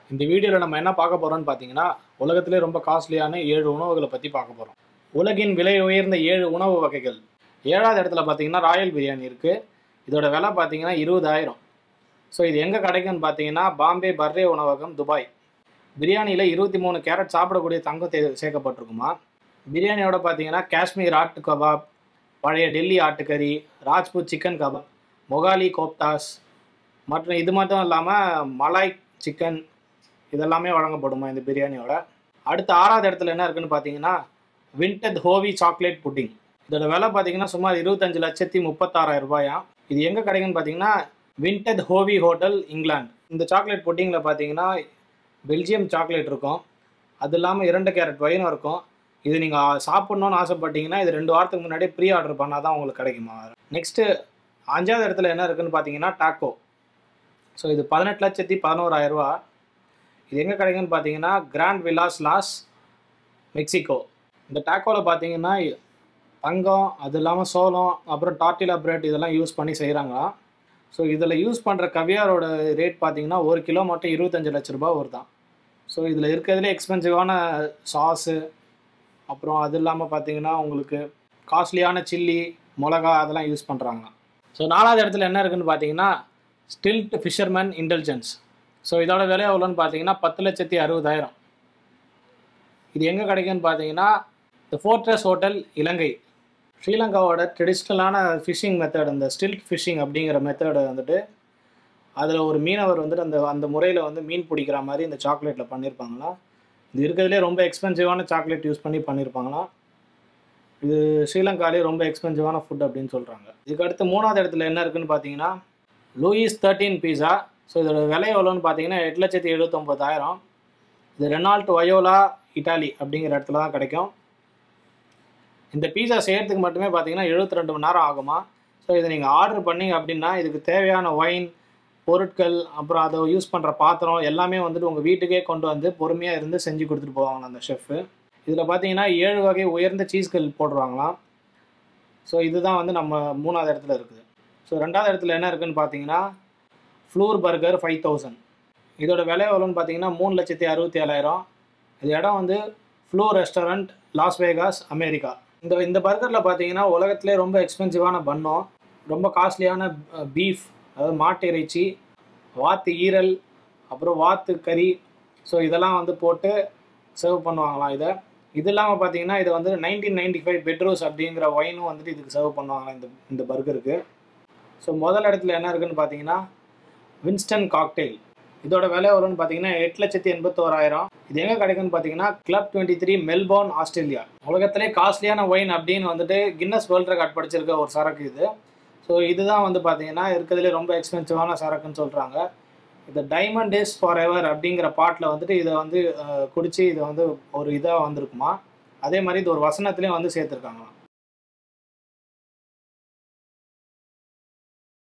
இந்த வீடியோவில் நம்ம என்ன பார்க்க போகிறோம்னு பார்த்தீங்கன்னா உலகத்திலே ரொம்ப காஸ்ட்லியான ஏழு உணவுகளை பற்றி பார்க்க போகிறோம் உலகின் விலை உயர்ந்த ஏழு உணவு வகைகள் ஏழாவது இடத்துல பார்த்தீங்கன்னா ராயல் பிரியாணி இருக்குது இதோட விலை பார்த்தீங்கன்னா இருபதாயிரம் ஸோ இது எங்கே கிடைக்கும்னு பார்த்தீங்கன்னா பாம்பே பர்ரே உணவகம் துபாய் பிரியாணியில் இருபத்தி மூணு கேரட் சாப்பிடக்கூடிய தங்கம் தே சேர்க்கப்பட்டிருக்குமா பிரியாணியோட பார்த்தீங்கன்னா காஷ்மீர் ஆட்டு கபாப் பழைய டெல்லி ஆட்டுக்கறி ராஜ்பூத் சிக்கன் கபாப் மொகாலி கோப்தாஸ் மற்றும் இது மட்டும் இல்லாமல் மலாய் சிக்கன் இதெல்லாமே வழங்கப்படுமா இந்த பிரியாணியோட அடுத்த ஆறாவது இடத்துல என்ன இருக்குன்னு பார்த்தீங்கன்னா விண்டட் ஹோவி சாக்லேட் புட்டிங் இதோட விலை பார்த்தீங்கன்னா சுமார் இருபத்தஞ்சு லட்சத்தி முப்பத்தாறாயிரம் ரூபாயாம் இது எங்கே கிடைக்குன்னு பார்த்தீங்கன்னா விண்டட் ஹோவி ஹோட்டல் இங்கிலாந்து இந்த சாக்லேட் புட்டிங்கில் பார்த்தீங்கன்னா பெல்ஜியம் சாக்லேட் இருக்கும் அது இல்லாமல் இரண்டு கேரட் ஒயினும் இருக்கும் இது நீங்கள் சாப்பிட்ணுன்னு ஆசைப்பட்டீங்கன்னா இது ரெண்டு வாரத்துக்கு முன்னாடி ப்ரீ ஆர்டர் பண்ணால் தான் உங்களுக்கு கிடைக்குமா நெக்ஸ்ட்டு அஞ்சாவது இடத்துல என்ன இருக்குன்னு பார்த்தீங்கன்னா டாக்கோ ஸோ இது பதினெட்டு லட்சத்தி பதினோராயிரம் ரூபா இது எங்கே கிடைக்குன்னு பார்த்தீங்கன்னா கிராண்ட் விலாஸ் லாஸ் மெக்சிகோ இந்த டாக்கோவில் பார்த்தீங்கன்னா தங்கம் அது இல்லாமல் சோளம் அப்புறம் டார்டிலா பிரெட் இதெல்லாம் யூஸ் பண்ணி செய்கிறாங்களாம் ஸோ இதில் யூஸ் பண்ணுற கவியாரோட ரேட் பார்த்தீங்கன்னா ஒரு கிலோ மட்டும் இருபத்தஞ்சு லட்ச ரூபா வருதான் ஸோ இதில் இருக்கிறதுலே எக்ஸ்பென்சிவான சாஸு அப்புறம் அது இல்லாமல் பார்த்தீங்கன்னா உங்களுக்கு காஸ்ட்லியான சில்லி மிளகா அதெல்லாம் யூஸ் பண்ணுறாங்க ஸோ நாலாவது இடத்துல என்ன இருக்குன்னு பார்த்தீங்கன்னா ஸ்டில்ட் ஃபிஷர்மேன் இன்டெலிஜென்ஸ் ஸோ இதோட விலை எவ்வளோன்னு பார்த்தீங்கன்னா பத்து லட்சத்தி அறுபதாயிரம் இது எங்கே கிடைக்குன்னு பார்த்தீங்கன்னா த ஃபோர்ட்ரஸ் ஹோட்டல் இலங்கை ஸ்ரீலங்காவோட ட்ரெடிஷ்னலான ஃபிஷிங் மெத்தட் அந்த ஸ்டில்ட் ஃபிஷிங் அப்படிங்கிற மெத்தடை வந்துட்டு அதில் ஒரு மீனவர் வந்துட்டு அந்த அந்த முறையில் வந்து மீன் பிடிக்கிற மாதிரி இந்த சாக்லேட்டில் பண்ணியிருப்பாங்களாம் இது இருக்கிறதுலே ரொம்ப எக்ஸ்பென்சிவான சாக்லேட் யூஸ் பண்ணி பண்ணியிருப்பாங்களாம் இது ஸ்ரீலங்காலே ரொம்ப எக்ஸ்பென்சிவான ஃபுட் அப்படின்னு சொல்கிறாங்க இதுக்கு அடுத்து மூணாவது இடத்துல என்ன இருக்குன்னு பார்த்தீங்கன்னா லூயிஸ் தேர்ட்டீன் பீஸா ஸோ இதோட விலை எவ்வளோன்னு பார்த்தீங்கன்னா எட்டு லட்சத்தி எழுபத்தொம்பதாயிரம் இது ரெனால்ட் வயோலா இட்டாலி அப்படிங்கிற இடத்துல தான் கிடைக்கும் இந்த பீஸா செய்கிறதுக்கு மட்டுமே பார்த்தீங்கன்னா எழுபத்தி ரெண்டு மணி நேரம் ஆகுமா ஸோ இதை நீங்கள் ஆர்டர் பண்ணீங்க அப்படின்னா இதுக்கு தேவையான ஒயின் பொருட்கள் அப்புறம் அதை யூஸ் பண்ணுற பாத்திரம் எல்லாமே வந்துட்டு உங்கள் வீட்டுக்கே கொண்டு வந்து பொறுமையாக இருந்து செஞ்சு கொடுத்துட்டு போவாங்க அந்த ஷெஃப்பு இதில் பார்த்தீங்கன்னா ஏழு வகை உயர்ந்த சீஸ்கள் போடுறாங்களாம் ஸோ இதுதான் வந்து நம்ம மூணாவது இடத்துல இருக்குது ஸோ ரெண்டாவது இடத்துல என்ன இருக்குன்னு பார்த்தீங்கன்னா ஃப்ளூர் பர்கர் ஃபைவ் தௌசண்ட் இதோட விலை எவ்வளோன்னு பார்த்தீங்கன்னா மூணு லட்சத்தி அறுபத்தி ஏழாயிரம் இது இடம் வந்து Fleur restaurant Las Vegas America இந்த இந்த பர்கரில் பார்த்தீங்கன்னா உலகத்திலே ரொம்ப எக்ஸ்பென்சிவான பன்னம் ரொம்ப காஸ்ட்லியான பீஃப் அதாவது மாட்டு இறைச்சி வாத்து ஈரல் அப்புறம் வாத்து கறி ஸோ இதெல்லாம் வந்து போட்டு சர்வ் பண்ணுவாங்களாம் இதை இது இல்லாமல் பார்த்தீங்கன்னா இது வந்து நைன்டீன் நைன்டி ஃபைவ் பெட்ரோஸ் அப்படிங்கிற ஒயினும் வந்துட்டு இதுக்கு சர்வ் பண்ணுவாங்களாம் இந்த இந்த பர்கருக்கு ஸோ முதல் இடத்துல என்ன இருக்குன்னு பார்த்தீங்கன்னா வின்ஸ்டன் காக்டெயில் இதோட விலை எவ்வளோன்னு பார்த்தீங்கன்னா எட்டு லட்சத்தி எண்பத்தோராயிரம் இது எங்கே கிடைக்குன்னு பார்த்தீங்கன்னா Club Twenty Three Melbourne Australia உலகத்திலே காஸ்ட்லியான ஒயின் அப்படின்னு வந்துட்டு கின்னஸ் வேர்ல்ட் ரெக்கார்ட் படிச்சிருக்க ஒரு சரக்கு இது ஸோ இதுதான் வந்து பார்த்தீங்கன்னா இருக்கிறதுலே ரொம்ப எக்ஸ்பென்சிவான சரக்குன்னு சொல்கிறாங்க இந்த டைமண்ட் இஸ் ஃபார் எவர் அப்படிங்கிற பாட்டில் வந்துட்டு இதை வந்து குடித்து இதை வந்து ஒரு இதாக வந்திருக்குமா அதே மாதிரி இது ஒரு வசனத்துலேயும் வந்து சேர்த்துருக்காங்களாம்